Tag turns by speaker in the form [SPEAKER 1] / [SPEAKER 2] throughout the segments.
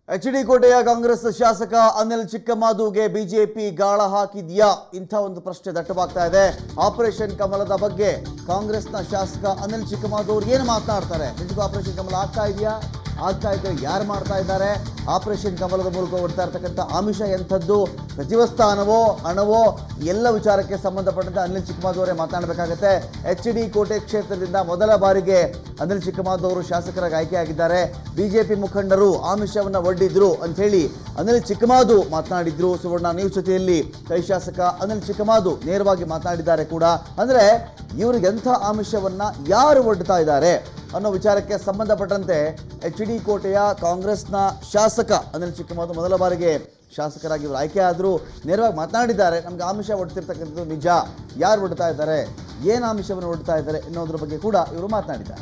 [SPEAKER 1] H D ಕೋಟೆಯ ಕಾಂಗ್ರೆಸ್ ಶಾಸಕ Anil ಚಿಕ್ಕಮಾದುಗೆ BJP ಗಾಳ ಹಾಕಿದ್ಯಾ ಇಂಥ ಒಂದು ಪ್ರಶ್ನೆ ದಟ್ಟವಾಗ್ತಾ ಇದೆ ಆಪರೇಷನ್ ಕಮಲದ ಬಗ್ಗೆ ಕಾಂಗ್ರೆಸ್ನ ಶಾಸಕ ಅನಿಲ್ ಚಿಕ್ಕಮಾದು ಅವ್ರು ಏನು ಮಾತನಾಡ್ತಾರೆ ನಿಜಕ್ಕೂ ಆಪರೇಷನ್ ಕಮಲ ಆಗ್ತಾ ಇದೆಯಾ ಆಗ್ತಾ ಇದ್ರೆ ಯಾರು ಮಾಡ್ತಾ ಇದ್ದಾರೆ ಆಪರೇಷನ್ ಕಮಲದ ಮೂಲಕ ಹೊಡ್ತಾ ಇರ್ತಕ್ಕಂಥ ಆಮಿಷ ಎಂಥದ್ದು ಸಚಿವ ಸ್ಥಾನವೋ ಹಣವೋ ಎಲ್ಲ ವಿಚಾರಕ್ಕೆ ಸಂಬಂಧಪಟ್ಟಂತೆ ಅನಿಲ್ ಚಿಕ್ಕಮಾದು ಅವರೇ ಮಾತನಾಡಬೇಕಾಗತ್ತೆ ಎಚ್ ಡಿ ಕೋಟೆ ಕ್ಷೇತ್ರದಿಂದ ಮೊದಲ ಬಾರಿಗೆ ಅನಿಲ್ ಚಿಕ್ಕಮಾದು ಅವರು ಶಾಸಕರಾಗಿ ಆಯ್ಕೆಯಾಗಿದ್ದಾರೆ ಬಿಜೆಪಿ ಮುಖಂಡರು ಆಮಿಷವನ್ನು ಒಡ್ಡಿದ್ರು ಅಂತ ಹೇಳಿ ಅನಿಲ್ ಚಿಕ್ಕಮಾದು ಮಾತನಾಡಿದ್ರು ಸುವರ್ಣ ನ್ಯೂಸ್ ಜೊತೆಯಲ್ಲಿ ಕೈ ಶಾಸಕ ಅನಿಲ್ ಚಿಕ್ಕಮಾದು ನೇರವಾಗಿ ಮಾತನಾಡಿದ್ದಾರೆ ಕೂಡ ಅಂದ್ರೆ ಇವ್ರಿಗೆ ಎಂಥ ಆಮಿಷವನ್ನ ಯಾರು ಒಡ್ತಾ ಇದ್ದಾರೆ ಅನ್ನೋ ವಿಚಾರಕ್ಕೆ ಸಂಬಂಧಪಟ್ಟಂತೆ ಎಚ್ ಡಿ ಕೋಟೆಯ ಕಾಂಗ್ರೆಸ್ನ ಶಾಸಕ ಅನಿಲ್ ಚಿಕ್ಕಮಾದು ಮೊದಲ ಬಾರಿಗೆ ಶಾಸಕರಾಗಿ ಇವರು ಆಯ್ಕೆ ಆದರೂ ನೇರವಾಗಿ ಮಾತನಾಡಿದ್ದಾರೆ ನಮ್ಗೆ ಆಮಿಷ ಒಡ್ತಿರ್ತಕ್ಕಂಥದ್ದು ನಿಜ ಯಾರು ಒಡ್ತಾ ಇದ್ದಾರೆ ಏನು ಆಮಿಷವನ್ನು ಒಡ್ತಾ ಇದ್ದಾರೆ ಅನ್ನೋದ್ರ ಬಗ್ಗೆ ಕೂಡ ಇವರು ಮಾತನಾಡಿದ್ದಾರೆ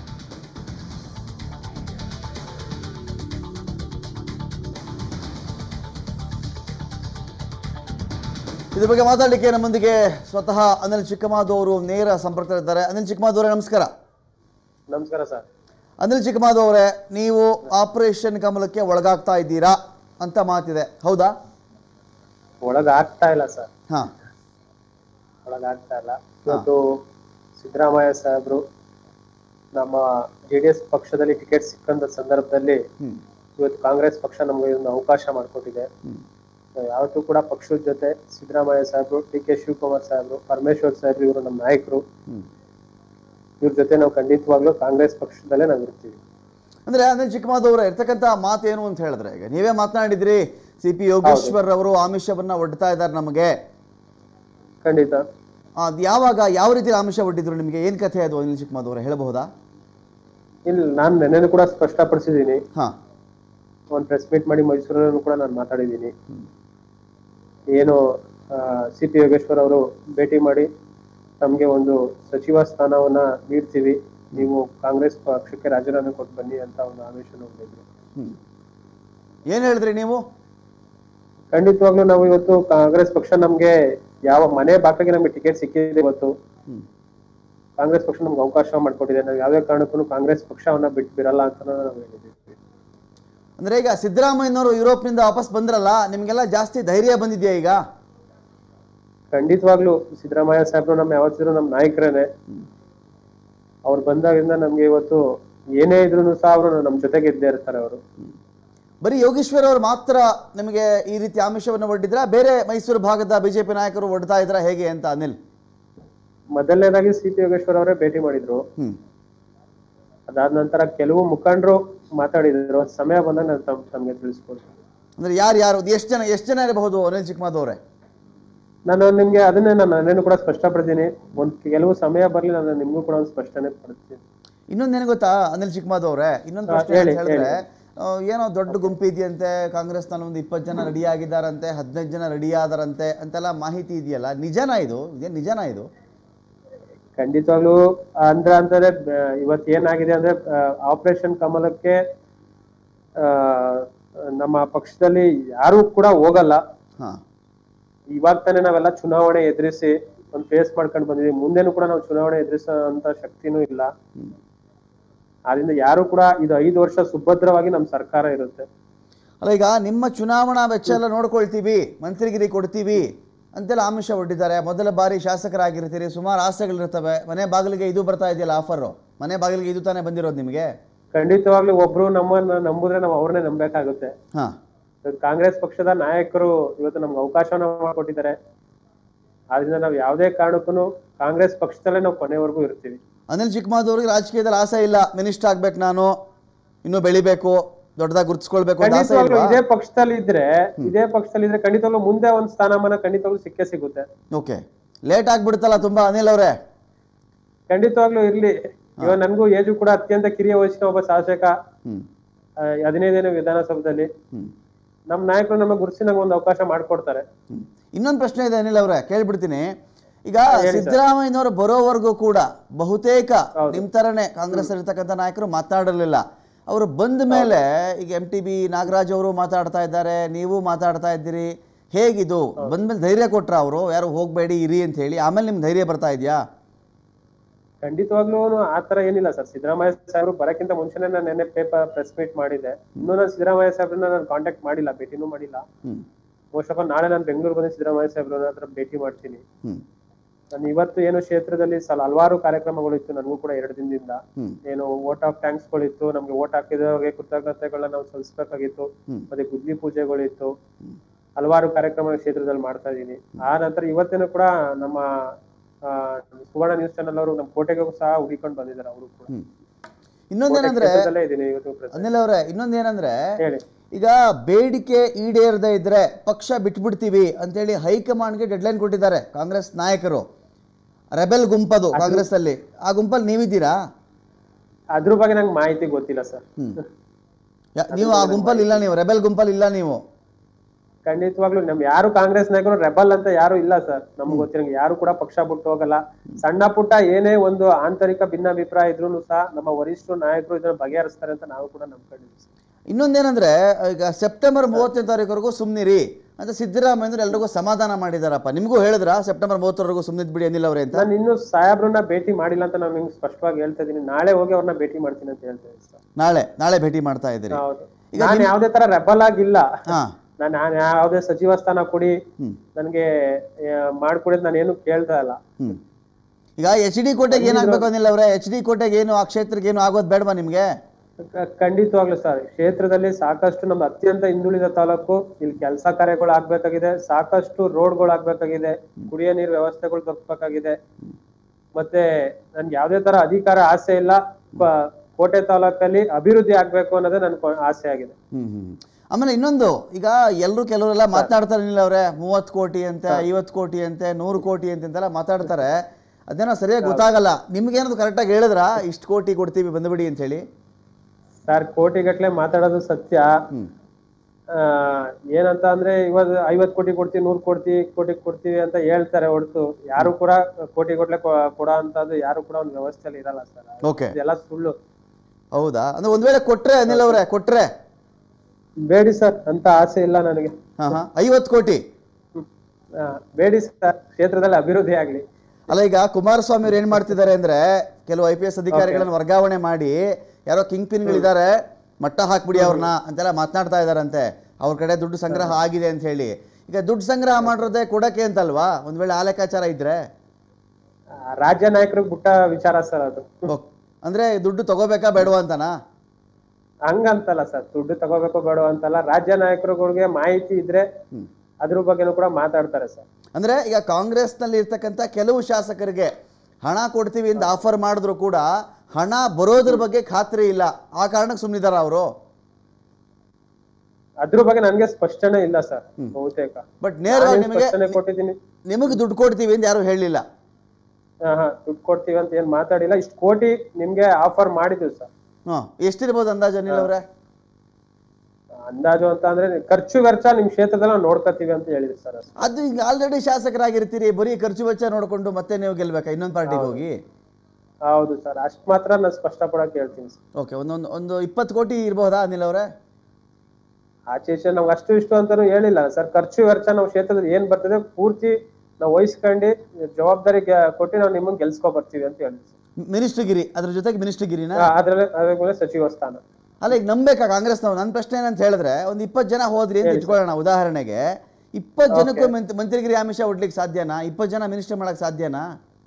[SPEAKER 1] ಇದ್ರ ಬಗ್ಗೆ ಮಾತಾಡಲಿಕ್ಕೆ ನಮ್ಮೊಂದಿಗೆ ಸ್ವತಃ ಅನಿಲ್ ಚಿಕ್ಕಮಾದು ಅವರು ನೇರ ಸಂಪರ್ಕದಲ್ಲಿದ್ದಾರೆ ಅನಿಲ್ ಚಿಕ್ಕಮಾದು ಅವರೇ ನಮಸ್ಕಾರ
[SPEAKER 2] ನಮಸ್ಕಾರ ಸರ್
[SPEAKER 1] ಅನಿಲ್ ಚಿಕ್ಕಮಾದು ಅವರೇ ನೀವು ಆಪರೇಷನ್ ಕಮಲಕ್ಕೆ ಒಳಗಾಗ್ತಾ ಇದ್ದೀರಾ ಅಂತ ಮಾತಿದೆ ಹೌದಾ
[SPEAKER 2] ಒಳಗ್ ಆಗ್ತಾ ಇಲ್ಲ ಸರ್
[SPEAKER 1] ಹಾ
[SPEAKER 2] ಒಳಗ್ ಆಗ್ತಾ ಇಲ್ಲ ಇವತ್ತು ಸಿದ್ದರಾಮಯ್ಯ ಸಾಹೇಬ್ರು ನಮ್ಮ ಜೆ ಡಿ ಎಸ್ ಪಕ್ಷದಲ್ಲಿ ಟಿಕೆಟ್ ಸಿಕ್ಕಂತ ಸಂದರ್ಭದಲ್ಲಿ
[SPEAKER 1] ಹ್ಮ್
[SPEAKER 2] ಇವತ್ತು ಕಾಂಗ್ರೆಸ್ ಪಕ್ಷ ನಮ್ಗೆ ಒಂದು ಅವಕಾಶ ಮಾಡಿಕೊಟ್ಟಿದೆ
[SPEAKER 1] ಹ್ಮ್
[SPEAKER 2] ಯಾವತ್ತೂ ಕೂಡ ಪಕ್ಷದ ಜೊತೆ ಸಿದ್ದರಾಮಯ್ಯ ಸಾಹೇಬ್ರು ಡಿ ಕೆ ಶಿವಕುಮಾರ್ ಸಾಹೇಬ್ರು ಪರಮೇಶ್ವರ್ ಸಾಹೇಬ್ರು ಇವರು ನಮ್ಮ ನಾಯಕರು
[SPEAKER 1] ಹ್ಮ್
[SPEAKER 2] ಇವ್ರ ಜೊತೆ ನಾವು ಖಂಡಿತವಾಗ್ಲೂ ಕಾಂಗ್ರೆಸ್ ಪಕ್ಷದಲ್ಲೇ ನಾವು ಇರ್ತೀವಿ
[SPEAKER 1] ಅಂದ್ರೆ ಅನಿಲ್ ಚಿಕ್ಕಮಾದು ಅವರೇ ಇರ್ತಕ್ಕಂಥ ಮಾತೇನು ಅಂತ ಹೇಳಿದ್ರೆ ಈಗ ನೀವೇ ಮಾತನಾಡಿದ್ರಿ ಸಿ ಪಿ ಯೋಗೇಶ್ವರ್ ಅವರು ಆಮಿಷವನ್ನ ಒಡ್ತಾ ಇದ್ದಾರೆ ನಮಗೆ
[SPEAKER 2] ಖಂಡಿತ
[SPEAKER 1] ಅದು ಯಾವಾಗ ಯಾವ ರೀತಿ ಆಮಿಷ ಒಡ್ಡಿದ್ರು ನಿಮಗೆ ಏನ್ ಕಥೆ ಅದು ಅನಿಲ್ ಚಿಕ್ಕಮಾದು ಅವರೇ ಹೇಳಬಹುದಾ
[SPEAKER 2] ಇಲ್ಲಿ ನಾನು ನೆನ್ನೆನೂ ಕೂಡ ಸ್ಪಷ್ಟಪಡಿಸಿದ್ದೀನಿ
[SPEAKER 1] ಹಾ
[SPEAKER 2] ಒಂದು ಪ್ರೆಸ್ ಮೀಟ್ ಮಾಡಿ ಮೈಸೂರಲ್ಲೂ ಕೂಡ ನಾನು ಮಾತಾಡಿದ್ದೀನಿ
[SPEAKER 1] ಹ್ಮ್.
[SPEAKER 2] ಏನು ಸಿ ಪಿ ಯೋಗೇಶ್ವರ್ ಅವರು ಭೇಟಿ ಮಾಡಿ ತಮಗೆ ಒಂದು ಸಚಿವ ಸ್ಥಾನವನ್ನ ನೀಡ್ತೀವಿ ನೀವು ಕಾಂಗ್ರೆಸ್ ಪಕ್ಷಕ್ಕೆ ರಾಜೀನಾಮೆ ಕೊಟ್ಟು ಬನ್ನಿ ಅಂತ ಒಂದು ಆಮಿಷನ ಹೊಂದಿದ್ರು
[SPEAKER 1] ಹ್ಮ್ ಏನ್ ಹೇಳಿದ್ರಿ ನೀವು
[SPEAKER 2] ಖಂಡಿತವಾಗ್ಲೂ ನಾವು ಇವತ್ತು ಕಾಂಗ್ರೆಸ್ ಪಕ್ಷ ನಮ್ಗೆ ಯಾವ ಮನೆ ಬಾಗಿಲಿಗೆ ನಮ್ಗೆ ಟಿಕೆಟ್ ಸಿಕ್ಕಿದೆ ಇವತ್ತು
[SPEAKER 1] ಹ್ಮ್
[SPEAKER 2] ಕಾಂಗ್ರೆಸ್ ಪಕ್ಷ ನಮ್ಗೆ ಅವಕಾಶ ಮಾಡಿಕೊಟ್ಟಿದೆ ನಾವು ಯಾವುದೇ ಕಾರಣಕ್ಕೂ ಕಾಂಗ್ರೆಸ್ ಪಕ್ಷವನ್ನ ಬಿಟ್ಟು ಬಿರಲ್ಲ ಅಂತ ನಾವು ಹೇಳಿದ್ದೀವಿ
[SPEAKER 1] ಅಂದ್ರೆ ಈಗ ಸಿದ್ದರಾಮಯ್ಯನವರು ಯುರೋಪ್ನಿಂದ ವಾಪಸ್ ಬಂದ್ರಲ್ಲ ನಿಮಗೆಲ್ಲ ಜಾಸ್ತಿ ಧೈರ್ಯ ಬಂದಿದೆಯಾ ಈಗ
[SPEAKER 2] ಖಂಡಿತವಾಗ್ಲೂ ಸಿದ್ದರಾಮಯ್ಯ ಸಾಹೇಬ್ರು ನಮ್ಮ ಯಾವತ್ತಿದ್ರು ನಮ್ಮ ನಾಯಕರೇನೆ ಅವ್ರು ಬಂದಾಗಿಂದ ನಮ್ಗೆ ಇವತ್ತು ಏನೇ ಇದ್ರು ಸಹ ಅವರು ನಮ್ಮ ಜೊತೆಗೆ ಇದ್ದೇ ಇರ್ತಾರೆ ಅವರು
[SPEAKER 1] ಬರೀ ಯೋಗೇಶ್ವರ್ ಅವರು ಮಾತ್ರ ನಿಮಗೆ ಈ ರೀತಿ ಆಮಿಷವನ್ನು ಒಡ್ಡಿದ್ರ ಬೇರೆ ಮೈಸೂರು ಭಾಗದ ಬಿಜೆಪಿ ನಾಯಕರು ಒಡ್ತಾ ಇದ್ರ ಹೇಗೆ ಅಂತ ಅನಿಲ್
[SPEAKER 2] ಮೊದಲನೇದಾಗಿ ಸಿ ಪಿ ಯೋಗೇಶ್ವರ್ ಅವರೇ ಭೇಟಿ ಮಾಡಿದ್ರು
[SPEAKER 1] ಹ್ಮ್
[SPEAKER 2] ಅದಾದ ನಂತರ ಕೆಲವು ಮುಖಂಡರು ಮಾತಾಡಿದ್ರು ಅದ್ ಸಮಯ ಬಂದಾಗ ನಾನು ತಮ್ ತಮ್ಗೆ ತಿಳಿಸ್ಕೊಡ್ತೀನಿ
[SPEAKER 1] ಅಂದ್ರೆ ಯಾರು ಯಾರು ಎಷ್ಟು ಜನ ಎಷ್ಟು ಜನ ಇರಬಹುದು ಅನಿಲ್ ಚಿಕ್ಕಮಾದ್ ಅವರೇ
[SPEAKER 2] ನಾನು ನಿಮ್ಗೆ ಅದನ್ನೇ ನಾನು ನನ್ನೇನು ಕೂಡ ಸ್ಪಷ್ಟಪಡ್ತೀನಿ ಒಂದ್ ಕೆಲವು ಸಮಯ ಬರ್ಲಿ ನಾನು ನಿಮ್ಗೂ ಕೂಡ ಒಂದು ಸ್ಪಷ್ಟನೆ ಪಡ್ತೀನಿ
[SPEAKER 1] ಇನ್ನೊಂದು ಏನು ಗೊತ್ತಾ ಅನಿಲ್ ಚಿಕ್ಕಮಾದ್ ಅವರೇ ಇನ್ನೊಂದು
[SPEAKER 2] ಹಾ,
[SPEAKER 1] ಪ್ರಶ್ನೆ ಅಂತ
[SPEAKER 2] ಹೇಳಿ,
[SPEAKER 1] ಹೇಳಿದ್ರೆ ಆ, ಏನೋ ದೊಡ್ಡ ಗುಂಪು ಇದೆಯಂತೆ ಕಾಂಗ್ರೆಸ್ನಲ್ಲಿ ಒಂದು ಇಪ್ಪತ್ತು ಜನ ರೆಡಿ ಆಗಿದ್ದಾರಂತೆ ಹದಿನೈದು ಜನ ರೆಡಿ ಆದಾರಂತೆ ಅಂತೆಲ್ಲ ಮಾಹಿತಿ ಇದೆಯಲ್ಲ ನಿಜನಾ ಇದು ಇದೇನು ನಿಜನಾ ಇದು
[SPEAKER 2] ಖಂಡಿತವಾಗ್ಲೂ ಅಂದ್ರೆ ಅಂತಂದ್ರೆ ಬ- ಇವತ್ತು ಏನಾಗಿದೆ ಅಂದ್ರೆ ಆಪರೇಷನ್ ಕಮಲಕ್ಕೆ ಆ, ನಮ್ಮ ಪಕ್ಷದಲ್ಲಿ ಯಾರು ಕೂಡ ಹೋಗಲ್ಲ
[SPEAKER 1] ಹಾ
[SPEAKER 2] ಇವಾಗ ತಾನೇ ನಾವೆಲ್ಲ ಚುನಾವಣೆ ಎದುರಿಸಿ ಒಂದು ಫೇಸ್ ಮಾಡ್ಕೊಂಡು ಬಂದಿದೀವಿ ಮುಂದೆನೂ ಕೂಡ ನಾವು ಚುನಾವಣೆ ಎದುರಿಸೋ ಅಂತ ಶಕ್ತಿನೂ ಇಲ್ಲ
[SPEAKER 1] ಹ್ಮ್.
[SPEAKER 2] ಆದ್ರಿಂದ ಯಾರು ಕೂಡ ಇದು ಐದು ವರ್ಷ ಸುಭದ್ರವಾಗಿ ನಮ್ಮ ಸರ್ಕಾರ ಇರುತ್ತೆ
[SPEAKER 1] ಅಲ್ಲ ಈಗ ನಿಮ್ಮ ಚುನಾವಣಾ ವೆಚ್ಚ ಎಲ್ಲ ನೋಡ್ಕೊಳ್ತೀವಿ ಮಂತ್ರಿಗಿರಿ ಕೊಡ್ತೀವಿ ಅಂತೆಲ್ಲ ಆಮಿಷ ಒಡ್ಡಿದ್ದಾರೆ ಮೊದಲ ಬಾರಿ ಶಾಸಕರಾಗಿರ್ತೀರಿ ಸುಮಾರು ಆಸೆಗಳಿರ್ತವೆ ಮನೆ ಬಾಗಿಲಿಗೆ ಇದು ಬರ್ತಾ ಇದೆಯಲ್ಲ ಆಫರು ಮನೆ ಬಾಗಿಲಿಗೆ ಇದು ತಾನೇ ಬಂದಿರೋದು ನಿಮಗೆ
[SPEAKER 2] ಖಂಡಿತವಾಗ್ಲೂ ಒಬ್ರು ನಮ್ಮನ್ನ ನಂಬುದ್ರೆ ನಾವು ಅವ್ರನ್ನೇ ನಂಬೇಕಾಗುತ್ತೆ
[SPEAKER 1] ಹಾಂ
[SPEAKER 2] ಇವತ್ತು ಕಾಂಗ್ರೆಸ್ ಪಕ್ಷದ ನಾಯಕರು ಇವತ್ತು ನಮ್ಗೆ ಅವಕಾಶವನ್ನ ಮಾಡಿಕೊಟ್ಟಿದ್ದಾರೆ ಆದ್ರಿಂದ ನಾವು ಯಾವುದೇ ಕಾರಣಕ್ಕೂ ಕಾಂಗ್ರೆಸ್ ಪಕ್ಷದಲ್ಲೇ ನಾವು ಕೊನೆವರೆಗೂ ಇರ್ತೀವಿ
[SPEAKER 1] ಅನಿಲ್ ಚಿಕ್ಕಮಾದ್ ಅವ್ರಿಗೆ ರಾಜಕೀಯದಲ್ಲಿ ಆಸೆ ಇಲ್ಲ ಮಿನಿಸ್ಟರ್ ಆಗ್ಬೇಕು ನಾನು ಇನ್ನೂ ಬೆಳಿಬೇಕು ದೊಡ್ಡದಾಗಿ ಗುರ್ತಿಸ್ಕೊಳ್ಬೇಕು ಅಂತ ಆಸೆ
[SPEAKER 2] ಖಂಡಿತವಾಗ್ಲೂ
[SPEAKER 1] ಇಲ್ವಾ
[SPEAKER 2] ಇದೇ ಪಕ್ಷದಲ್ಲಿ ಇದ್ರೆ ಇದೇ ಪಕ್ಷದಲ್ಲಿ ಇದ್ರೆ ಖಂಡಿತವಾಗ್ಲೂ ಮುಂದೆ ಒಂದು ಸ್ಥಾನಮಾನ ಖಂಡಿತವಾಗ್ಲೂ ಸಿಕ್ಕೇ ಸಿಗುತ್ತೆ
[SPEAKER 1] ಓಕೆ ಲೇಟ್ ಆಗ್ಬಿಡುತ್ತಲ್ಲ ತುಂಬಾ ಅನಿಲ್ ಅವರೇ
[SPEAKER 2] ಖಂಡಿತವಾಗ್ಲೂ ಇರ್ಲಿ ಇವಾಗ ನನ್ಗೂ ಏಜು ಕೂಡ ಅತ್ಯಂತ ಕಿರಿಯ ವಯಸ್ಸಿನ ಒಬ್ಬ ಶಾಸಕ
[SPEAKER 1] ಹ್ಮ್
[SPEAKER 2] ಆ, ಹದಿನೈದನೇ ವಿಧಾನಸೌಧದಲ್ಲಿ
[SPEAKER 1] ಹ್ಮ್
[SPEAKER 2] ನಮ್ಮ ನಾಯಕರು ನಮಗೆ ಗುರುಸಿ ನಮ್ಗೆ ಒಂದು ಅವಕಾಶ ಮಾಡ್ಕೊಡ್ತಾರೆ
[SPEAKER 1] ಹ್ಮ್. ಇನ್ನೊಂದು ಪ್ರಶ್ನೆ ಇದೆ ಅನಿಲ್ ಅವರೇ ಕೇಳ್ಬಿಡ್ತೀನಿ ಈಗ ಸಿದ್ದರಾಮಯ್ಯನವರು ಬರೋವರೆಗೂ ಕೂಡ ಬಹುತೇಕ ನಿಮ್ ತರನೇ ಕಾಂಗ್ರೆಸ್ ಇರ್ತಕ್ಕಂಥ ನಾಯಕರು ಮಾತಾಡಲಿಲ್ಲ ಅವರು ಬಂದ ಮೇಲೆ ಈಗ ಎಂ ಟಿ ಬಿ ನಾಗರಾಜ್ ಅವರು ಮಾತಾಡ್ತಾ ಇದ್ದಾರೆ ನೀವು ಮಾತಾಡ್ತಾ ಇದ್ದೀರಿ ಹೇಗಿದು ಬಂದ್ಮೇಲೆ ಧೈರ್ಯ ಕೊಟ್ರ ಅವರು ಯಾರು ಹೋಗಬೇಡಿ ಇರಿ ಅಂತ ಹೇಳಿ ಆಮೇಲೆ ನಿಮ್ಗೆ ಧೈರ್ಯ ಬರ್ತಾ ಇದೆಯಾ
[SPEAKER 2] ಖಂಡಿತವಾಗ್ಲೂ ಆ ತರ ಏನಿಲ್ಲ ಸರ್ ಸಿದ್ದರಾಮಯ್ಯ ಸಾಹೇಬ್ರು ಬರಕ್ಕಿಂತ ಮುಂಚೆನೆ ನಾನು ನೆನ್ನೆ ಪೇಪರ್ ಪ್ರೆಸ್ ಮೀಟ್ ಮಾಡಿದ್ದೆ ಇನ್ನೂ ನಾನು ಸಿದ್ದರಾಮಯ್ಯ ಸಾಹೇಬ್ರನ್ನ ನಾನು ಕಾಂಟ್ಯಾಕ್ಟ್ ಮಾಡಿಲ್ಲ ಭೇಟಿನೂ ಮಾಡಿಲ್ಲ
[SPEAKER 1] ಹ್ಮ್
[SPEAKER 2] ಮೋಸ್ಟ್ ಆಫ್ ನಾಳೆ ನಾನು ಬೆಂಗಳೂರು ಬಂದು ಸಿದ್ದರಾಮಯ್ಯ ಸಾಹೇಬ್ರನ್ನ ಹತ್ರ ಭೇಟಿ ಮಾಡ್ತೀನಿ
[SPEAKER 1] ಹ್ಮ್
[SPEAKER 2] ನಾನು ಇವತ್ತು ಏನು ಕ್ಷೇತ್ರದಲ್ಲಿ ಸಲ ಹಲವಾರು ಕಾರ್ಯಕ್ರಮಗಳು ಇತ್ತು ನನಗೂ ಕೂಡ ಎರಡು ದಿನದಿಂದ
[SPEAKER 1] ಹ್ಮ್
[SPEAKER 2] ಏನು ವೋಟ್ ಆಫ್ ಥ್ಯಾಂಕ್ಸ್ ಗಳಿತ್ತು ನಮ್ಗೆ ವೋಟ್ ಹಾಕಿದವ್ರಿಗೆ ಕೃತಜ್ಞತೆಗಳನ್ನ ನಾವು ಸಲ್ಲಿಸಬೇಕಾಗಿತ್ತು
[SPEAKER 1] ಹ್ಮ್.
[SPEAKER 2] ಮತ್ತೆ ಗುದ್ಲಿ ಪೂಜೆಗಳಿತ್ತು ಹಲವಾರು ಕಾರ್ಯಕ್ರಮ ಕ್ಷೇತ್ರದಲ್ಲಿ ಮಾಡ್ತಾ ಇದೀನಿ ಆ ನಂತರ ಇವತ್ತಿನ ಕೂಡ ನಮ್ಮ ಆ, ಸುವರ್ಣ ನ್ಯೂಸ್ ಚಾನಲ್ ಅವರು ನಮ್ಮ ಕೋಟೆಗೂ ಸಹ ಹುಡಿಕೊಂಡು ಬಂದಿದ್ದಾರೆ ಅವರು ಕೂಡ
[SPEAKER 1] ಹ್ಮ್
[SPEAKER 2] ಕೋಟೆ
[SPEAKER 1] ಇನ್ನೊಂದೇನಂದ್ರೆ
[SPEAKER 2] ಕ್ಷೇತ್ರದಲ್ಲೇ ಇದೀನಿ ಇವತ್ತು present.
[SPEAKER 1] ಅನಿಲ್ ಅವರೇ ಇನ್ನೊಂದೇನಂದ್ರೆ
[SPEAKER 2] ಹೇಳಿ
[SPEAKER 1] ಈಗ ಬೇಡಿಕೆ ಈಡೇರದೇ ಇದ್ರೆ ಪಕ್ಷ ಬಿಟ್ಬಿಡ್ತೀವಿ ಅಂತೇಳಿ ಹೈಕಮಾಂಡ್ಗೆ ಡೆಡ್ಲೈನ್ ಕೊಟ್ಟಿದ್ದಾರೆ ಕಾಂಗ್ರೆಸ್ ನಾಯಕರು ರೆಬೆಲ್ ಗುಂಪದು ಕಾಂಗ್ರೆಸ್ ಅಲ್ಲಿ ಆ ಗುಂಪಲ್ಲಿ ನೀವಿದ್ದೀರಾ
[SPEAKER 2] ಅದ್ರ ಬಗ್ಗೆ ನಂಗೆ ಮಾಹಿತಿ ಗೊತ್ತಿಲ್ಲ ಸರ್
[SPEAKER 1] ಹ್ಮ್ ಯಾ- ನೀವು ಆ ಗುಂಪಲ್ಲಿ ಇಲ್ಲ ನೀವು ರೆಬೆಲ್ ಗುಂಪಲ್ಲಿ ಇಲ್ಲ ನೀವು
[SPEAKER 2] ಖಂಡಿತವಾಗ್ಲೂ ನಮ್ ಯಾರು ಕಾಂಗ್ರೆಸ್ ನಾಯಕರು ರೆಬಲ್ ಅಂತ ಯಾರು ಇಲ್ಲ ಸರ್ ನಮ್ಗೆ ಗೊತ್ತಿರಂಗೆ ಯಾರು ಕೂಡ ಪಕ್ಷ ಬಿಟ್ಟು ಹೋಗಲ್ಲ ಸಣ್ಣ ಪುಟ್ಟ ಏನೇ ಒಂದು ಆಂತರಿಕ ಭಿನ್ನಾಭಿಪ್ರಾಯ ಇದ್ರೂ ಸಹ ನಮ್ಮ ವರಿಷ್ಠರು ನಾಯಕರು ಇದನ್ನ ಬಗೆಹರಿಸ್ತಾರೆ ಅಂತ ನಾವು ಕೂಡ ನಂಬ್ಕೊಂಡಿದ್ದೀವಿ ಸರ್.
[SPEAKER 1] ಇನ್ನೊಂದೇನಂದ್ರೆ ಈಗ ಸೆಪ್ಟೆಂಬರ್ ಮೂವತ್ತನೇ ತಾರೀಕುವರೆಗೂ ಸುಮ್ನಿರಿ ಅಂತ ಸಿದ್ದರಾಮಯ್ಯ ಎಲ್ರಿಗೂ ಸಮಾಧಾನ ಮಾಡಿದಾರಪ್ಪ ನಿಮಗೂ ಹೇಳಿದ್ರ ಸೆಪ್ಟೆಂಬರ್ ಮೂವತ್ತರವರೆಗೂ ಸುಮ್ಮನಿದ್ ಬಿಡಿ ಅನಿಲ್ ಅವರೇ ಅಂತ
[SPEAKER 2] ನಾನು ಇನ್ನು ಸಾಹೇಬ್ರನ್ನ ಭೇಟಿ ಮಾಡಿಲ್ಲ ಅಂತ ನಾನು ನಿಮ್ಗೆ ಸ್ಪಷ್ಟವಾಗಿ ಹೇಳ್ತಾ ಇದೀನಿ ನಾಳೆ ಹೋಗಿ ಅವ್ರನ್ನ ಭೇಟಿ ಮಾಡ್ತೀನಿ ಅಂತ ಹೇಳ್ತಾ ಇದ್ದೀನಿ ಸರ್
[SPEAKER 1] ನಾಳೆ ನಾಳೆ ಭೇಟಿ ಮಾಡ್ತಾ ಇದ್ದೀರಿ
[SPEAKER 2] ಹೌದು ನಾನು ಯಾವ್ದೇ ತರ ರೆಬಲ್ ಆಗಿಲ್ಲ
[SPEAKER 1] ಹಾ
[SPEAKER 2] ನಾನು ನಾನು ಯಾವ್ದೇ ಸಚಿವ ಸ್ಥಾನ ಕೊಡಿ
[SPEAKER 1] ಹ್ಮ್
[SPEAKER 2] ನನ್ಗೆ ಮಾಡ್ಕೊಡಿ ನಾನು ಏನು ಕೇಳ್ತಾ ಇಲ್ಲ
[SPEAKER 1] ಹ್ಮ್ ಈಗ ಎಚ್ ಡಿ ಕೋಟೆಗೆ ಏನಾಗ್ಬೇಕು ಅನಿಲ್ ಅವರೇ ಎಚ್ ಡಿ ಕೋಟೆಗೆ ಏನು ಆ ಕ್ಷೇತ್ರಕ್ಕೆ ಏನು ಆಗೋದು ಬೇಡವಾ ನಿಮ್ಗೆ
[SPEAKER 2] ಕ- ಖಂಡಿತವಾಗ್ಲೂ ಸರ್ ಕ್ಷೇತ್ರದಲ್ಲಿ ಸಾಕಷ್ಟು ನಮ್ಮ ಅತ್ಯಂತ ಹಿಂದುಳಿದ ತಾಲೂಕು ಇಲ್ಲಿ ಕೆಲಸ ಕಾರ್ಯಗಳು ಆಗ್ಬೇಕಾಗಿದೆ ಸಾಕಷ್ಟು ರೋಡ್ಗಳು ಆಗ್ಬೇಕಾಗಿದೆ ಕುಡಿಯೋ ನೀರು ವ್ಯವಸ್ಥೆಗಳು ದೊರಕಬೇಕಾಗಿದೆ ಮತ್ತೆ ನನ್ಗೆ ಯಾವ್ದೇ ತರ ಅಧಿಕಾರ ಆಸೆ ಇಲ್ಲ ಪ- ಕೋಟೆ ತಾಲೂಕಲ್ಲಿ ಅಭಿವೃದ್ಧಿ ಆಗ್ಬೇಕು ಅನ್ನೋದೇ ನನ್ ಕೊ- ಆಸೆ ಆಗಿದೆ
[SPEAKER 1] ಹ್ಮ್ ಹ್ಮ್ ಆಮೇಲೆ ಇನ್ನೊಂದು ಈಗ ಎಲ್ಲರೂ ಕೆಲವರೆಲ್ಲ ಮಾತನಾಡ್ತಾರೆ ಅನಿಲ್ ಅವರೇ ಮೂವತ್ತು ಕೋಟಿ ಅಂತೆ ಐವತ್ತು ಕೋಟಿ ಅಂತೆ ನೂರು ಕೋಟಿ ಅಂತೆ ಅಂತೆಲ್ಲ ಮಾತಾಡ್ತಾರೆ ಅದೇನೋ ಸರಿಯಾಗಿ ಗೊತ್ತಾಗಲ್ಲ ನಿಮ್ಗೇನಾದ್ರು ಕರೆಕ್ಟಾಗಿ ಹೇಳಿದ್ರ ಇಷ್ಟು ಕೋಟಿ ಕೊಡ್ತೀವಿ ಬಂದ್ಬಿಡಿ ಅಂತ ಹೇಳಿ
[SPEAKER 2] ಸರ್ ಕೋಟಿಗಟ್ಲೆ ಮಾತಾಡೋದು ಸತ್ಯ
[SPEAKER 1] ಹ್ಮ್
[SPEAKER 2] ಆ, ಏನಂತ ಅಂದ್ರೆ ಇವಾಗ ಐವತ್ ಕೋಟಿ ಕೊಡ್ತೀವಿ ನೂರ್ ಕೋಟಿ ಕೋಟಿ ಕೊಡ್ತೀವಿ ಅಂತ ಹೇಳ್ತಾರೆ ಹೊರತು ಯಾರು ಕೂಡ ಕೋಟಿ ಕೊಟ್ಲೆ ಕೊಡೋ ಅಂತದ್ದು ಯಾರು ಕೂಡ ಒಂದು ವ್ಯವಸ್ಥೆಯಲ್ಲಿ ಇರಲ್ಲ ಸರ್
[SPEAKER 1] ಓಕೆ
[SPEAKER 2] ಇದೆಲ್ಲ ಸುಳ್ಳು
[SPEAKER 1] ಹೌದಾ ಅಂದ್ರೆ ಒಂದ್ ವೇಳೆ ಕೊಟ್ರೆ ಅನಿಲ್ ಅವರೇ ಕೊಟ್ರೆ
[SPEAKER 2] ಬೇಡಿ ಸರ್ ಅಂತ ಆಸೆ ಇಲ್ಲ ನನಗೆ
[SPEAKER 1] ಹಾ ಹಾ ಐವತ್ತು ಕೋಟಿ
[SPEAKER 2] ಹ್ಮ್. ಆ, ಬೇಡಿ ಸರ್ ಕ್ಷೇತ್ರದಲ್ಲಿ ಅಭಿವೃದ್ಧಿ ಆಗ್ಲಿ
[SPEAKER 1] ಅಲ್ಲ ಈಗ ಕುಮಾರಸ್ವಾಮಿ ಅವ್ರು ಏನ್ ಮಾಡ್ತಿದ್ದಾರೆ ಅಂದ್ರೆ ಕೆಲವು ಐ ಪಿ ಎಸ್ ಅಧಿಕಾರಿಗಳನ್ನ ವರ್ಗಾವಣೆ ಮಾಡಿ ಯಾರೋ ಕಿಂಗ್ ಪಿನ್ಗಳಿದ್ದಾರೆ ಮಟ್ಟ ಹಾಕ್ಬಿಡಿ ಅವ್ರನ್ನ ಅಂತೆಲ್ಲ ಮಾತನಾಡ್ತಾ ಇದಾರಂತೆ ಅವ್ರ ಕಡೆ ದುಡ್ಡು ಸಂಗ್ರಹ ಆಗಿದೆ ಅಂತ ಹೇಳಿ ಈಗ ದುಡ್ಡು ಸಂಗ್ರಹ ಮಾಡಿರೋದೇ ಕೊಡಕ್ಕೆ ಅಂತಲ್ವಾ ಒಂದ್ ವೇಳೆ ಆ ಲೆಕ್ಕಾಚಾರ ಇದ್ರೆ
[SPEAKER 2] ಆ, ರಾಜ್ಯ ನಾಯಕರಿಗೆ ಬಿಟ್ಟ ವಿಚಾರ ಸರ್ ಅದು
[SPEAKER 1] ಓಕ್. ಅಂದ್ರೆ ದುಡ್ಡು ತಗೋಬೇಕಾ ಬೇಡವಾ ಅಂತನಾ
[SPEAKER 2] ಹಂಗಂತಲ್ಲ ಸರ್ ದುಡ್ಡು ತಗೋಬೇಕು ಬೇಡ ಅಂತಲ್ಲ ರಾಜ್ಯ ನಾಯಕರುಗಳಿಗೆ ಮಾಹಿತಿ ಇದ್ರೆ
[SPEAKER 1] ಹ್ಮ್.
[SPEAKER 2] ಅದ್ರ ಬಗ್ಗೆನೂ ಕೂಡ ಮಾತಾಡ್ತಾರೆ ಸರ್
[SPEAKER 1] ಅಂದ್ರೆ ಈಗ ಕಾಂಗ್ರೆಸ್ನಲ್ಲಿ ಇರ್ತಕ್ಕಂಥ ಕೆಲವು ಶಾಸಕರಿಗೆ ಹಣ ಕೊಡ್ತೀವಿ ಅಂತ ಆಫರ್ ಮಾಡಿದ್ರು ಕೂಡ ಹಣ ಬರೋದ್ರ ಬಗ್ಗೆ ಖಾತ್ರಿ ಇಲ್ಲ ಆ ಕಾರಣಕ್ಕೆ ಸುಮ್ಮನಿದಾರ ಅವರು
[SPEAKER 2] ಅದ್ರ ಬಗ್ಗೆ ನನ್ಗೆ ಸ್ಪಷ್ಟನೆ ಇಲ್ಲ ಸರ್ ಬಹುತೇಕ
[SPEAKER 1] ಬಟ್ ನೇರವಾಗಿ
[SPEAKER 2] ನಾನೇನ್
[SPEAKER 1] ನಿಮಗೆ
[SPEAKER 2] ಸ್ಪಷ್ಟನೆ ಕೊಟ್ಟಿದ್ದೀನಿ
[SPEAKER 1] ನಿಮಗೆ ದುಡ್ಡು ಕೊಡ್ತೀವಿ ಅಂತ ಯಾರು ಹೇಳಿಲ್ಲ
[SPEAKER 2] ಹಾ ಹಾ ದುಡ್ಡು ಕೊಡ್ತೀವಿ ಅಂತ ಏನ್ ಮಾತಾಡಿಲ್ಲ ಇಷ್ಟು ಕೋಟಿ ನಿಮ್ಗೆ ಆಫರ್ ಮಾಡಿದ್ವಿ ಸರ್
[SPEAKER 1] ಹಾ ಎಷ್ಟಿರ್ಬೋದು ಅಂದಾಜು ಅನಿಲ್ ಅವರೇ
[SPEAKER 2] ಅಂದಾಜು ಅಂತ ಅಂದ್ರೆ ಖರ್ಚು ವೆಚ್ಚ ನಿಮ್ ಕ್ಷೇತ್ರದಲ್ಲಿ ನಾವು ನೋಡ್ಕೋತೀವಿ ಅಂತ ಹೇಳಿದ್ರಿ ಸರ್
[SPEAKER 1] ಅದು ಈಗ ಆಲ್ರೆಡಿ ಶಾಸಕರಾಗಿರ್ತೀರಿ ಬರೀ ಖರ್ಚು ವೆಚ್ಚ ನೋಡ್ಕೊಂಡು ಮತ್ತೆ ನೀವು ಗೆಲ್ಬೇಕಾ ಇನ್ನೊಂದು ಪಾರ್ಟಿಗೆ ಹೋಗಿ
[SPEAKER 2] ಹೌದು ಸರ್ ಅಷ್ಟ್ ಮಾತ್ರ ನಾನು ಸ್ಪಷ್ಟಪಡಕ್ ಹೇಳ್ತೀನಿ ಸರ್
[SPEAKER 1] ಓಕೆ ಒಂದೊಂದು ಒಂದು ಇಪ್ಪತ್ತು ಕೋಟಿ ಇರ್ಬೋದಾ ಅನಿಲ್ ಅವರೇ
[SPEAKER 2] ಆಚೆ ಈಚೆ ನಾವು ಅಷ್ಟು ಇಷ್ಟು ಅಂತಾನು ಹೇಳಿಲ್ಲ ಸರ್ ಖರ್ಚು ವೆಚ್ಚ ನಾವು ಕ್ಷೇತ್ರದಲ್ಲಿ ಏನ್ ಬರ್ತದೆ ಪೂರ್ತಿ ನಾವು ವಹಿಸ್ಕೊಂಡು ಜವಾಬ್ದಾರಿ ಗೆ- ಕೊಟ್ಟು ನಾವು ನಿಮ್ಮನ್ನ ಗೆಲ್ಸ್ಕೊ ಬರ್ತೀವಿ ಅಂತ ಹೇಳಿದ್ವಿ ಸರ್
[SPEAKER 1] ಮಿನಿಸ್ಟ್ರಿಗಿರಿ ಅದ್ರ ಜೊತೆಗೆ ಮಿನಿಸ್ಟ್ರಿಗಿರಿನ
[SPEAKER 2] ಆ, ಅದ್ರಲ್ಲಿ ಅದ್ರ ಮೇಲೆ ಸಚಿವ ಸ್ಥಾನ
[SPEAKER 1] ಅಲ್ಲ ಈಗ ನಂಬೇಕಾ ಕಾಂಗ್ರೆಸ್ನವ್ರು ನನ್ನ ಪ್ರಶ್ನೆ ಏನಂತ ಹೇಳಿದ್ರೆ ಒಂದು ಇಪ್ಪತ್ತು ಜನ ಹೋದ್ರಿ ಅಂತ ಇಟ್ಕೊಳ್ಳೋಣ ಉದಾಹರಣೆಗೆ ಇಪ್ಪತ್ತು ಜನಕ್ಕೂ ಮಂತ್- ಮಂತ್ರಿಗಿರಿ ಆಮಿಷ ಒಡ್ಲಿಕ್ಕೆ ಸಾಧ್ಯನಾ ಇಪ್ಪತ್ತು ಜನ ಮಿನಿಸ್ಟರ್ ಮಾಡಕ್ ಸಾಧ್ಯನಾ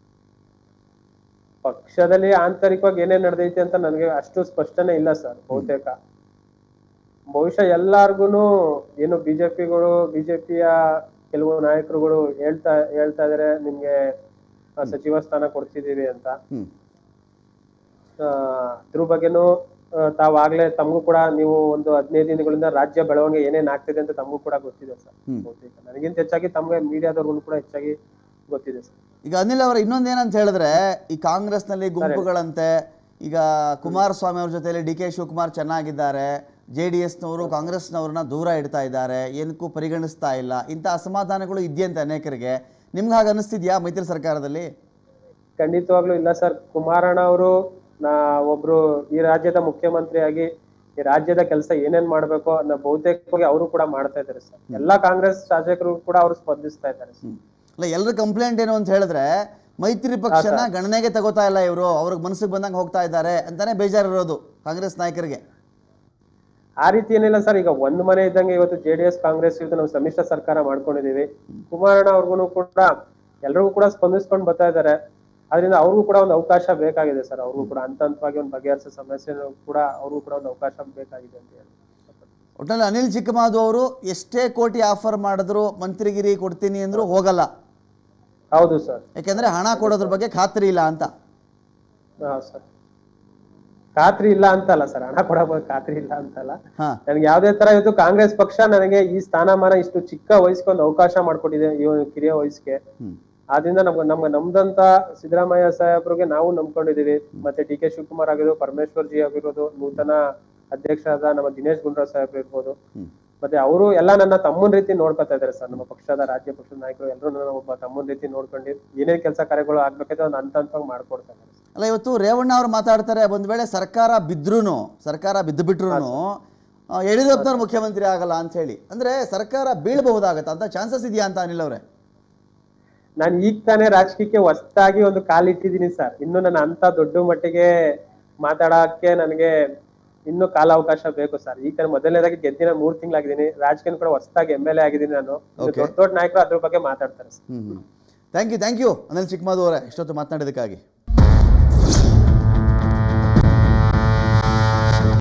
[SPEAKER 2] ಪಕ್ಷದಲ್ಲಿ ಆಂತರಿಕವಾಗಿ ಏನೇನ್ ನಡೆದೈತೆ ಅಂತ ನನಗೆ ಅಷ್ಟು ಸ್ಪಷ್ಟನೆ ಇಲ್ಲ ಸರ್ ಬಹುತೇಕ ಬಹುಶಃ ಎಲ್ಲಾರ್ಗುನು ಏನು ಬಿಜೆಪಿಗಳು ಬಿಜೆಪಿಯ ಕೆಲವು ನಾಯಕರುಗಳು ಹೇಳ್ತಾ ಹೇಳ್ತಾ ಇದಾರೆ ನಿಮ್ಗೆ ಆ, ಸಚಿವ ಸ್ಥಾನ ಕೊಡ್ತಿದೀವಿ ಅಂತ
[SPEAKER 1] ಹ್ಮ್
[SPEAKER 2] ಆ, ಅದ್ರ ಬಗ್ಗೆನೂ ಆ, ತಾವಾಗ್ಲೇ ತಮಗೂ ಕೂಡ ನೀವು ಒಂದು ಹದಿನೈದು ದಿನಗಳಿಂದ ರಾಜ್ಯ ಬೆಳವಣಿಗೆ ಏನೇನ್ ಆಗ್ತಿದೆ ಅಂತ ತಮಗೂ ಕೂಡ ಗೊತ್ತಿದೆ ಸರ್
[SPEAKER 1] ಹ್ಮ್.
[SPEAKER 2] ಬಹುತೇಕ ನನಗಿಂತ ಹೆಚ್ಚಾಗಿ ತಮ್ಗೆ ಮೀಡಿಯಾದವ್ರಿಗೂ ಕೂಡ ಹೆಚ್ಚಾಗಿ ಗೊತ್ತಿದೆ ಸರ್
[SPEAKER 1] ಈಗ ಅನಿಲ್ ಅವರ ಇನ್ನೊಂದೇನಂತ ಹೇಳಿದ್ರೆ ಈ ಕಾಂಗ್ರೆಸ್ನಲ್ಲಿ ಗುಂಪುಗಳಂತೆ ಈಗ ಕುಮಾರಸ್ವಾಮಿ ಅವ್ರ ಜೊತೆಲಿ ಡಿ ಕೆ ಶಿವಕುಮಾರ್ ಚೆನ್ನಾಗಿದ್ದಾರೆ ಜೆ ಡಿ ಎಸ್ನವರು ಕಾಂಗ್ರೆಸ್ನವ್ರನ್ನ ದೂರ ಇಡ್ತಾ ಇದ್ದಾರೆ ಏನಕ್ಕೂ ಪರಿಗಣಿಸ್ತಾ ಇಲ್ಲ ಇಂಥ ಅಸಮಾಧಾನಗಳು ಇದೆಯಂತೆ ಅನೇಕರಿಗೆ ನಿಮ್ಗೆ ಹಾಗೆ ಅನಿಸ್ತಿದ್ಯಾ ಮೈತ್ರಿ ಸರ್ಕಾರದಲ್ಲಿ
[SPEAKER 2] ಖಂಡಿತವಾಗ್ಲೂ ಇಲ್ಲ ಸರ್ ಕುಮಾರಣ್ಣ ಅವರು ನಾ ಒಬ್ರು ಈ ರಾಜ್ಯದ ಮುಖ್ಯಮಂತ್ರಿಯಾಗಿ ಈ ರಾಜ್ಯದ ಕೆಲಸ ಏನೇನ್ ಮಾಡ್ಬೇಕೋ ಅದನ್ನ ಬಹುತೇಕವಾಗಿ ಅವರು ಕೂಡ ಮಾಡ್ತಾ ಇದ್ದಾರೆ ಸರ್ ಎಲ್ಲಾ ಕಾಂಗ್ರೆಸ್ ಶಾಸಕರು ಕೂಡ ಅವರು ಸ್ಪಂದಿಸ್ತಾ ಇದ್ದಾರೆ ಸರ್
[SPEAKER 1] ಹ್ಮ್. ಅಲ್ಲ ಎಲ್ಲರ ಕಂಪ್ಲೇಂಟ್ ಏನು ಅಂತ ಹೇಳಿದ್ರೆ ಮೈತ್ರಿ ಪಕ್ಷನ ಗಣನೆಗೆ ತಗೋತಾ ಇಲ್ಲ ಇವರು ಅವ್ರಿಗೆ ಮನಸ್ಸಿಗೆ ಬಂದಂಗೆ ಹೋಗ್ತಾ ಇದ್ದಾರೆ ಅಂತಾನೆ ಬೇಜಾರಿರೋದು ಕಾಂಗ್ರೆಸ್ ನಾಯಕರಿಗೆ
[SPEAKER 2] ಆ ರೀತಿ ಏನಿಲ್ಲ ಸರ್ ಈಗ ಒಂದ್ ಮನೆ ಇದ್ದಂಗೆ ಇವತ್ತು ಜೆ ಡಿ ಎಸ್ ಕಾಂಗ್ರೆಸ್ ಇವತ್ತು ನಾವು ಸಮ್ಮಿಶ್ರ ಸರ್ಕಾರ ಮಾಡ್ಕೊಂಡಿದೀವಿ ಕುಮಾರಣ್ಣ ಅವ್ರಿಗೂ ಕೂಡ ಎಲ್ರಿಗೂ ಕೂಡ ಸ್ಪಂದಿಸ್ಕೊಂಡು ಬರ್ತಾ ಇದ್ದಾರೆ ಅದರಿಂದ ಅವ್ರಿಗೂ ಕೂಡ ಒಂದು ಅವಕಾಶ ಬೇಕಾಗಿದೆ ಸರ್ ಅವ್ರಿಗೂ ಕೂಡ ಹಂತ ಹಂತವಾಗಿ ಒಂದು ಬಗೆಹರಿಸೋ ಸಮಸ್ಯೆ ಕೂಡ ಅವ್ರಿಗೂ ಕೂಡ ಒಂದು ಅವಕಾಶ ಬೇಕಾಗಿದೆ ಅಂತ ಹೇಳಿ
[SPEAKER 1] ಒಟ್ಟಿನಲ್ಲಿ ಅನಿಲ್ ಚಿಕ್ಕಮಾದು ಅವರು ಎಷ್ಟೇ ಕೋಟಿ ಆಫರ್ ಮಾಡಿದ್ರು ಮಂತ್ರಿಗಿರಿ ಕೊಡ್ತೀನಿ ಅಂದ್ರು ಹೋಗಲ್ಲ
[SPEAKER 2] ಹೌದು ಸರ್
[SPEAKER 1] ಯಾಕೆಂದ್ರೆ ಹಣ ಕೊಡೋದ್ರ ಬಗ್ಗೆ ಖಾತ್ರಿ ಇಲ್ಲ ಅಂತ
[SPEAKER 2] ಹಾ ಸರ್ ಖಾತ್ರಿ ಇಲ್ಲ ಅಂತಲ್ಲ ಸರ್ ಹಣ ಕೊಡಬಹುದು ಖಾತ್ರಿ ಇಲ್ಲ ಅಂತಲ್ಲ
[SPEAKER 1] ಹಾ
[SPEAKER 2] ನನಗೆ ಯಾವ್ದೇ ತರ ಇವತ್ತು ಕಾಂಗ್ರೆಸ್ ಪಕ್ಷ ನನಗೆ ಈ ಸ್ಥಾನಮಾನ ಇಷ್ಟು ಚಿಕ್ಕ ವಯಸ್ಸಿಗೆ ಒಂದು ಅವಕಾಶ ಮಾಡ್ಕೊಟ್ಟಿದೆ ಈ ಒಂದು ಕಿರಿಯ ವಯಸ್ಸಿಗೆ
[SPEAKER 1] ಹ್ಮ್
[SPEAKER 2] ಆದ್ರಿಂದ ನಮ್ಗೆ ನಮ್ಗೆ ನಮ್ದಂತ ಸಿದ್ದರಾಮಯ್ಯ ಸಾಹೇಬ್ರಿಗೆ ನಾವು ನಂಬ್ಕೊಂಡಿದೀವಿ ಮತ್ತೆ ಡಿ ಕೆ ಶಿವಕುಮಾರ್ ಆಗಿರೋದು ಪರಮೇಶ್ವರ್ ಜಿ ಆಗಿರೋದು ನೂತನ ಅಧ್ಯಕ್ಷರಾದ ನಮ್ಮ ದಿನೇಶ್ ಗುಂಡೂರಾವ್ ಸಾಹೇಬ್ರು ಇರ್ಬೋದು
[SPEAKER 1] ಹ್ಮ್
[SPEAKER 2] ಮತ್ತೆ ಅವರು ಎಲ್ಲ ನನ್ನ ತಮ್ಮನ ರೀತಿ ನೋಡ್ಕೊತಾ ಇದಾರೆ ಸರ್ ನಮ್ಮ ಪಕ್ಷದ ರಾಜ್ಯ ಪಕ್ಷದ ನಾಯಕರು ಎಲ್ಲರೂ ನನ್ನ ಒಬ್ಬ ತಮ್ಮನ ರೀತಿ ನೋಡ್ಕೊಂಡು ಏನೇನ್ ಕೆಲಸ ಕಾರ್ಯಗಳು ಆಗ್ಬೇಕಾದ್ರೆ ಒಂದು ಹಂತ ಹಂತವಾಗಿ ಮಾಡ್ಕೊಡ್ತಾ ಇದ್ದಾರೆ
[SPEAKER 1] ಅಲ್ಲ ಇವತ್ತು ರೇವಣ್ಣ ಅವ್ರು ಮಾತಾಡ್ತಾರೆ ಒಂದ್ ವೇಳೆ ಸರ್ಕಾರ ಬಿದ್ರೂ ಸರ್ಕಾರ ಬಿದ್ದು ಬಿಟ್ರು ಯಡಿಯೂರಪ್ಪನವ್ರು ಮುಖ್ಯಮಂತ್ರಿ ಆಗಲ್ಲ ಅಂತ ಹೇಳಿ ಅಂದ್ರೆ ಸರ್ಕಾರ ಬೀಳಬಹುದಾಗತ್ತ ಅಂತ ಚಾನ್ಸಸ್ ಇದೆಯಾ ಅಂತ ಅನಿಲ್ ಅವರೇ
[SPEAKER 2] ನಾನು ಈಗ ತಾನೇ ರಾಜಕೀಯಕ್ಕೆ ಹೊಸದಾಗಿ ಒಂದು ಕಾಲಿಟ್ಟಿದ್ದೀನಿ ಸರ್ ಇನ್ನು ನನ್ನ ಅಂತ ದೊಡ್ಡ ಮಟ್ಟಿಗೆ ಮಾತಾಡಕ್ಕೆ ನನಗೆ ಇನ್ನು ಕಾಲಾವಕಾಶ ಬೇಕು ಸರ್ ಈಗ ತಾನೇ ಮೊದಲನೇದಾಗಿ ಗೆದ್ದಿನ ಮೂರ್ ತಿಂಗಳಾಗಿದ್ದೀನಿ ರಾಜಕೀಯ ಕೂಡ ಹೊಸದಾಗಿ ಎಂ ಎಲ್ ಎ ಆಗಿದ್ದೀನಿ ನಾನು ಇನ್ನು
[SPEAKER 1] Okay.
[SPEAKER 2] ದೊಡ್ಡ ದೊಡ್ಡ ನಾಯಕರು ಅದ್ರ ಬಗ್ಗೆ ಮಾತಾಡ್ತಾರೆ ಸರ್
[SPEAKER 1] ಹ್ಮ್ thank you thank you Anil Chikkamadu ಅವರೇ ಇಷ್ಟೊತ್ತು ಮಾತನಾಡಿದ್ದಕ್ಕಾಗಿ